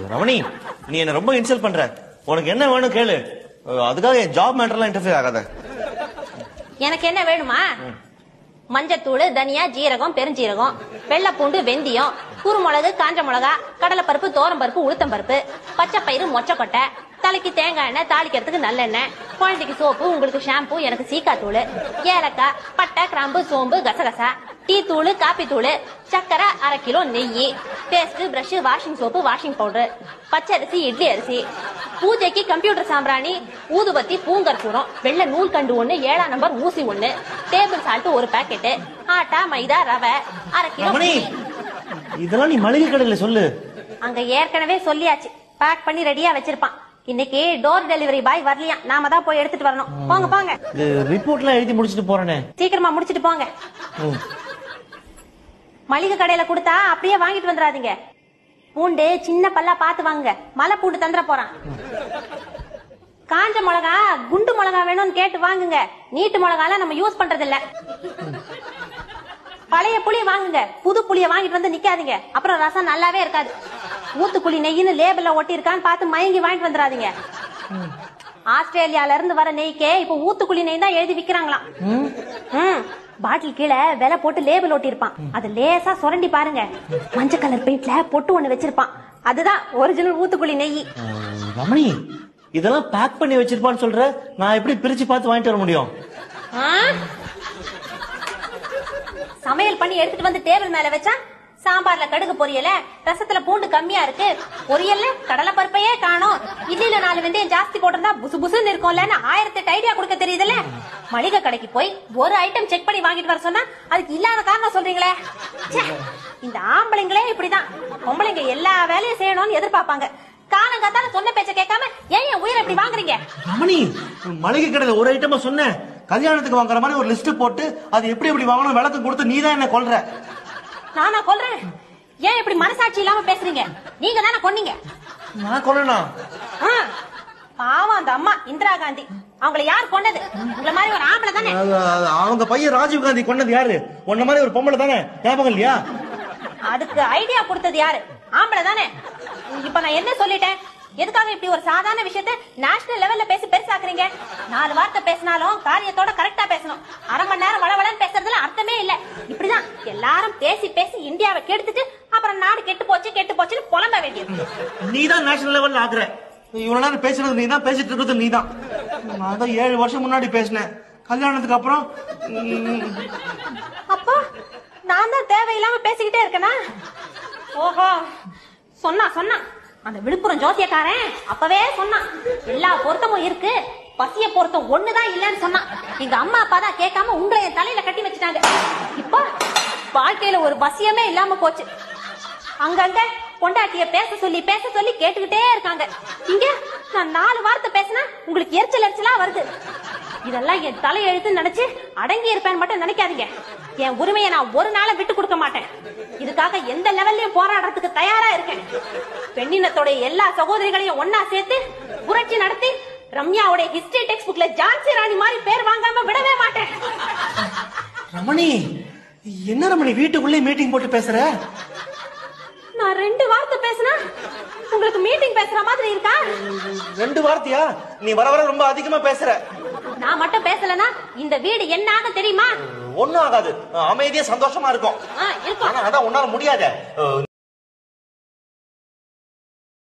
ரமணி நீ என்ன ரொம்ப இன்சல்ட் பண்ற உனக்கு என்ன வேணும் கேளு அஹ், அதுக்காக என் ஜாப் மேட்டர்லாம் இன்டர்ஃபியர் ஆகாத எனக்கு என்ன வேணுமா மஞ்சத்தூள் தனியா ஜீரகம் பெருஞ்சீரகம் வெள்ளைப்பூண்டு வெந்தயம் குறுமிளகு காஞ்ச மிளகா கடலைப்பருப்பு பருப்பு உளுத்தம் பருப்பு பச்சை பயிறு மொச்சக்கொட்டை தலைக்கு தேங்காய் எண்ணெய் தாளிக்கிறதுக்கு நல்லெண்ணெய் குழந்தைக்கு சோப்பு உங்களுக்கு ஷாம்பு எனக்கு சீக்காத்தூள் ஏலக்காய் பட்டை கிராம்பு சோம்பு கசகசா டீ தூள் காப்பி தூள் சக்கரை அரை கிலோ நெய் paste brush washing soap washing powder பச்சை அரிசி இட்லி அரிசி பூஜைக்கு கம்ப்யூட்டர் சாம்பிராணி ஊதுபத்தி பூங்கற்பூரம் வெள்ளை நூல் கண்டு ஒண்ணு ஏழாம் நம்பர் ஊசி ஒண்ணு டேபிள் சால்ட் ஒரு பாக்கெட் ஆட்டா மைதா ரவை அரை கிலோ ரமணி புளி. இதெல்லாம் நீ மளிகை கடையில சொல்லு அங்க ஏற்கனவே சொல்லியாச்சு பேக் பண்ணி ரெடியா வச்சிருப்பான் இன்னைக்கு டோர் டெலிவரி பாய் வரலையா நாம தான் போய் எடுத்துட்டு வரணும் போங்க போங்க இது ரிப்போர்ட்லாம் எழுதி முடிச்சிட்டு போறேனே சீக்கிரமா முடிச்சிட்டு போங்க ம். மளிகை கடையில கொடுத்தா அப்படியே வாங்கிட்டு வந்துடாதீங்க பூண்டு சின்ன பல்லா பார்த்து வாங்குங்க மலை பூண்டு தந்துட போறான் காஞ்ச மிளகா குண்டு மிளகா வேணும்னு கேட்டு வாங்குங்க நீட்டு மிளகாலாம் நம்ம யூஸ் பண்றது இல்ல பழைய புளிய வாங்குங்க புது புளிய வாங்கிட்டு வந்து நிக்காதீங்க அப்புறம் ரசம் நல்லாவே இருக்காது ஊத்துக்குழி நெய்ன்னு லேபிள்ல ஒட்டி இருக்கான்னு பார்த்து மயங்கி வாங்கிட்டு வந்துடாதீங்க ஆஸ்திரேலியால இருந்து வர நெய்க்கே இப்ப ஊத்துக்குழி நெய் தான் எழுதி விக்கிறாங்களாம் ம் பாட்டில் கீழே விலை போட்டு லேபிள் ஒட்டி இருப்பான் அது லேசா சுரண்டி பாருங்க மஞ்சள் கலர் பெயிண்ட்ல பொட்டு ஒண்ணு வச்சிருப்பான் அதுதான் ஒரிஜினல் ஊத்துக்குழி நெய் அஹ், ரமணி இதெல்லாம் பேக் பண்ணி வச்சிருப்பான்னு சொல்ற நான் எப்படி பிரிச்சு பார்த்து வாங்கிட்டு வர முடியும் ஆ? சமையல் பண்ணி எடுத்துட்டு வந்து டேபிள் மேல வச்சா சாம்பார்ல கடுகு பொரியல ரசத்துல பூண்டு கம்மியா இருக்கு பொரியல்ல கடலை பருப்பையே காணோம் இட்லில நாலு வெந்தயம் ஜாஸ்தி போட்டிருந்தா புசு புசுன்னு இருக்கும்லன்னு ஆயிரத்தி எட்டு ஐடியா கொடுக்க தெரியுதுல்ல மளிகை கடைக்கு போய் ஒரு ஐட்டம் செக் பண்ணி வாங்கிட்டு வர சொன்னா அதுக்கு இல்லாத காரணம் சொல்றீங்களே ச்சே, இந்த ஆம்பளைங்களே இப்படிதான் பொம்பளைங்க எல்லா வேலையும் செய்யணும்னு எதிர்பார்ப்பாங்க காலங்காத்தால சொன்ன பேச்ச கேட்காம ஏன் என் உயிரை இப்படி வாங்குறீங்க ரமணி மளிகை கடையில ஒரு ஐட்டமா சொன்னேன் கல்யாணத்துக்கு வாங்குற மாதிரி ஒரு லிஸ்ட் போட்டு அது எப்படி எப்படி வாங்கணும் விளக்கம் கொடுத்து நீ தான் என்ன கொல்ற நானா கொல்றேன் ஏன் இப்படி மனசாட்சி இல்லாம பேசுறீங்க நீங்க தானே கொன்னீங்க நான் கொல்லனா ஆ, பாவம் அந்த அம்மா இந்திரா காந்தி அவங்கள யார் கொண்டது உங்கள மாதிரி ஒரு ஆம்பளை தானே அவங்க பையன் ராஜீவ் காந்தி கொண்டது யாரு உன்ன மாதிரி ஒரு பொம்பளை தானே ஞாபகம் இல்லையா அதுக்கு ஐடியா கொடுத்தது யாரு ஆம்பளை தானே இப்ப நான் என்ன சொல்லிட்டேன் எதுக்காக இப்படி ஒரு சாதாரண விஷயத்த நேஷனல் லெவல்ல பேசி பெருசாக்குறீங்க நாலு வார்த்தை பேசினாலும் காரியத்தோட கரெக்டா பேசணும் அரை மணி நேரம் வளவளன்னு பேசுறதுல அர்த்தமே இல்ல இப்படிதான் எல்லாரும் பேசி பேசி இந்தியாவை கெடுத்துட்டு அப்புறம் நாடு கெட்டு போச்சு கெட்டு போச்சுன்னு புலம்ப வேண்டியது நீ தான் நேஷனல் லெவல்ல ஆக்குற இவ்வளவு நேரம் பேசுறது நீ தான் பேசிட்டு இருக்கிறது நீ தான் நான் தான் ஏழு வருஷம் முன்னாடி பேசினேன் கல்யாணத்துக்கு அப்புறம் ம், அப்போ நான் தான் தேவையில்லாம பேசிக்கிட்டே இருக்கேனா ஓஹோ சொன்னா சொன்னா அந்த விழுப்புரம் ஜோசியக்காரன் அப்பவே சொன்னான் எல்லா பொருத்தமும் இருக்கு பசிய பொருத்தம் ஒண்ணுதான் இல்லைன்னு சொன்னான் எங்க அம்மா அப்பா தான் கேட்காம உங்களை என் தலையில கட்டி வச்சுட்டாங்க இப்போ வாழ்க்கையில ஒரு வசியமே இல்லாம போச்சு அங்கங்க பொண்டாட்டிய பேச சொல்லி பேச சொல்லி கேட்டுக்கிட்டே இருக்காங்க இங்க நான் நாலு வார்த்தை பேசினா உங்களுக்கு எரிச்சல் எரிச்சலா வருது இதெல்லாம் என் தலையெழுத்து நினைச்சு அடங்கி இருப்பேன்னு மட்டும் நினைக்காதீங்க என் உரிமையை நான் ஒரு நாள விட்டு கொடுக்க மாட்டேன் இதுக்காக எந்த லெவல்லயும் போராடுறதுக்கு தயாரா இருக்கேன் பெண்ணினத்தோட எல்லா சகோதரிகளையும் ஒன்னா சேர்த்து புரட்சி நடத்தி ரம்யாவோட ஹிஸ்டரி டெக்ஸ்ட் புக்ல ஜான்சி ராணி மாதிரி பேர் வாங்காம விடவே மாட்டேன் ரமணி என்ன ரமணி வீட்டுக்குள்ளே மீட்டிங் போட்டு பேசுற நான் ரெண்டு வார்த்தை பேசினா உங்களுக்கு மீட்டிங் பேசுற மாதிரி இருக்கா ரெண்டு வார்த்தையா நீ வர வர ரொம்ப அதிகமா பேசுற நான் மட்டும் பேசலனா இந்த வீடு என்ன ஆகும் தெரியுமா ஒண்ணும் ஆகாது அமைதியா சந்தோஷமா இருக்கும் ஆ, இருக்கும் ஆனா அதான் உன்னால முடியாத